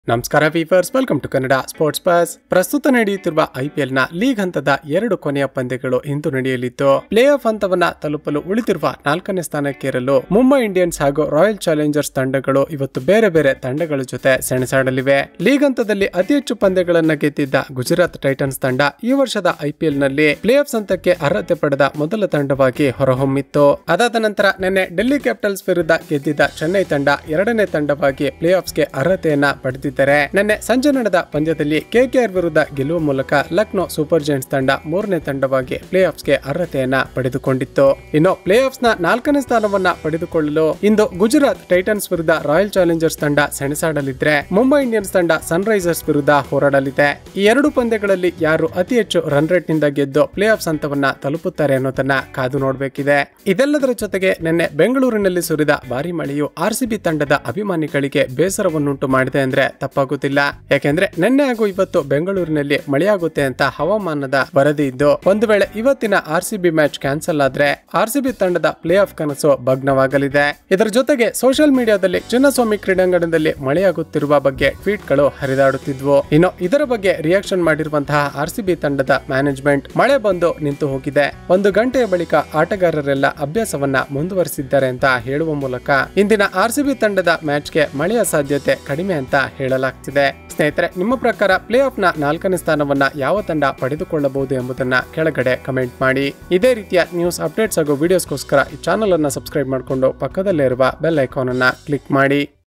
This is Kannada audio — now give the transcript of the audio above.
ನಮಸ್ಕಾರ viewers welcome to Kannada sports buzz ಪ್ರಸ್ತುತ ನಡೆಯುತ್ತಿರುವ ಐಪಿಎಲ್ ನ ಲೀಗ್ ಹಂತದ ಎರಡು ಕೊನೆಯ ಪಂದ್ಯಗಳು ಇಂದು ನಡೆಯಲಿದ್ದು ಪ್ಲೇ ಆಫ್ ಹಂತವನ್ನ ತಲುಪಲು ಉಳಿದಿರುವ ನಾಲ್ಕನೇ ಸ್ಥಾನಕ್ಕೇರಲು ಮುಂಬೈ ಇಂಡಿಯನ್ಸ್ ಹಾಗೂ ರಾಯಲ್ ಚಾಲೆಂಜರ್ಸ್ ತಂಡಗಳು ಇವತ್ತು ಬೇರೆ ಬೇರೆ ತಂಡಗಳ ಜೊತೆ ಸೆಣಸಾಡಲಿವೆ ಲೀಗ್ ಹಂತದಲ್ಲಿ ಅತಿ ಹೆಚ್ಚು ಪಂದ್ಯಗಳನ್ನ ಗೆದ್ದಿದ್ದ ಗುಜರಾತ್ ಟೈಟನ್ಸ್ ತಂಡ ಈ ವರ್ಷದ ಐಪಿಎಲ್ ನಲ್ಲಿ ಪ್ಲೇ ಆಫ್ ಹಂತಕ್ಕೆ ಅರ್ಹತೆ ಪಡೆದ ಮೊದಲ ತಂಡವಾಗಿ ಹೊರಹೊಮ್ಮಿತ್ತು ಅದಾದ ನಂತರ ನಿನ್ನೆ ಡೆಲ್ಲಿ ಕ್ಯಾಪಿಟಲ್ಸ್ ವಿರುದ್ಧ ಗೆದ್ದಿದ್ದ ಚೆನ್ನೈ ತಂಡ ಎರಡನೇ ತಂಡವಾಗಿ ಪ್ಲೇ ಆಫ್ಸ್ಗೆ ಅರ್ಹತೆಯನ್ನ ಪಡೆದಿದ್ದಾರೆ ನಿನ್ನೆ ಸಂಜೆ ನಡೆದ ಪಂದ್ಯದಲ್ಲಿ ಕೆಕೆಆರ್ ವಿರುದ್ಧ ಗೆಲ್ಲುವ ಮೂಲಕ ಲಕ್ನೋ ಸೂಪರ್ ಜೈಂಟ್ಸ್ ತಂಡ ಮೂರನೇ ತಂಡವಾಗಿ ಪ್ಲೇ ಆಫ್ಸ್ಗೆ ಅರ್ಹತೆಯನ್ನ ಪಡೆದುಕೊಂಡಿತ್ತು ಇನ್ನು ಪ್ಲೇ ಆಫ್ಸ್ ನ ನಾಲ್ಕನೇ ಸ್ಥಾನವನ್ನ ಪಡೆದುಕೊಳ್ಳಲು ಇಂದು ಗುಜರಾತ್ ಟೈಟನ್ಸ್ ವಿರುದ್ಧ ರಾಯಲ್ ಚಾಲೆಂಜರ್ಸ್ ತಂಡ ಸೆಣಸಾಡಲಿದ್ರೆ ಮುಂಬೈ ಇಂಡಿಯನ್ಸ್ ತಂಡ ಸನ್ ರೈಸರ್ಸ್ ವಿರುದ್ಧ ಹೋರಾಡಲಿದೆ ಈ ಎರಡು ಪಂದ್ಯಗಳಲ್ಲಿ ಯಾರು ಅತಿ ಹೆಚ್ಚು ರನ್ ರೇಟ್ ನಿಂದ ಗೆದ್ದು ಪ್ಲೇ ಆಫ್ಸ್ ಹಂತವನ್ನ ತಲುಪುತ್ತಾರೆ ಅನ್ನೋದನ್ನ ಕಾದು ನೋಡಬೇಕಿದೆ ಇದೆಲ್ಲದರ ಜೊತೆಗೆ ನಿನ್ನೆ ಬೆಂಗಳೂರಿನಲ್ಲಿ ಸುರಿದ ಭಾರಿ ಮಳೆಯು ಆರ್ಸಿಬಿ ತಂಡದ ಅಭಿಮಾನಿಗಳಿಗೆ ಬೇಸರವನ್ನುಂಟು ಮಾಡಿದೆ ಅಂದ್ರೆ ತಪ್ಪಾಗುತ್ತಿಲ್ಲ ಯಾಕೆಂದ್ರೆ ನಿನ್ನೆ ಹಾಗೂ ಇವತ್ತು ಬೆಂಗಳೂರಿನಲ್ಲಿ ಮಳೆಯಾಗುತ್ತೆ ಅಂತ ಹವಾಮಾನದ ವರದಿ ಇದ್ದು ಒಂದು ವೇಳೆ ಇವತ್ತಿನ ಆರ್ಸಿಬಿ ಮ್ಯಾಚ್ ಕ್ಯಾನ್ಸಲ್ ಆದ್ರೆ ಆರ್ಸಿಬಿ ತಂಡದ ಪ್ಲೇ ಆಫ್ ಕನಸು ಭಗ್ನವಾಗಲಿದೆ ಇದರ ಜೊತೆಗೆ ಸೋಷಿಯಲ್ ಮೀಡಿಯಾದಲ್ಲಿ ಚಿನ್ನಸ್ವಾಮಿ ಕ್ರೀಡಾಂಗಣದಲ್ಲಿ ಮಳೆಯಾಗುತ್ತಿರುವ ಬಗ್ಗೆ ಟ್ವೀಟ್ ಗಳು ಹರಿದಾಡುತ್ತಿದ್ವು ಇನ್ನು ಇದರ ಬಗ್ಗೆ ರಿಯಾಕ್ಷನ್ ಮಾಡಿರುವಂತಹ ಆರ್ಸಿಬಿ ತಂಡದ ಮ್ಯಾನೇಜ್ಮೆಂಟ್ ಮಳೆ ಬಂದು ನಿಂತು ಹೋಗಿದೆ ಒಂದು ಗಂಟೆಯ ಬಳಿಕ ಆಟಗಾರರೆಲ್ಲ ಅಭ್ಯಾಸವನ್ನ ಮುಂದುವರಿಸಿದ್ದಾರೆ ಅಂತ ಹೇಳುವ ಮೂಲಕ ಇಂದಿನ ಆರ್ಸಿಬಿ ತಂಡದ ಮ್ಯಾಚ್ಗೆ ಮಳೆಯ ಸಾಧ್ಯತೆ ಕಡಿಮೆ ಅಂತ ಹೇಳಲಾಗ್ತಿದೆ ಸ್ನೇಹಿತರೆ ನಿಮ್ಮ ಪ್ರಕಾರ ಪ್ಲೇ ಆಫ್ ನ ನಾಲ್ಕನೇ ಸ್ಥಾನವನ್ನ ಯಾವ ತಂಡ ಪಡೆದುಕೊಳ್ಳಬಹುದು ಎಂಬುದನ್ನ ಕೆಳಗಡೆ ಕಮೆಂಟ್ ಮಾಡಿ ಇದೇ ರೀತಿಯ ನ್ಯೂಸ್ ಅಪ್ಡೇಟ್ಸ್ ಹಾಗೂ ವಿಡಿಯೋಸ್ಗೋಸ್ಕರ ಈ ಚಾನಲ್ ಅನ್ನ ಸಬ್ಸ್ಕ್ರೈಬ್ ಮಾಡಿಕೊಂಡು ಪಕ್ಕದಲ್ಲೇ ಇರುವ ಬೆಲ್ ಐಕಾನ್ ಅನ್ನ ಕ್ಲಿಕ್ ಮಾಡಿ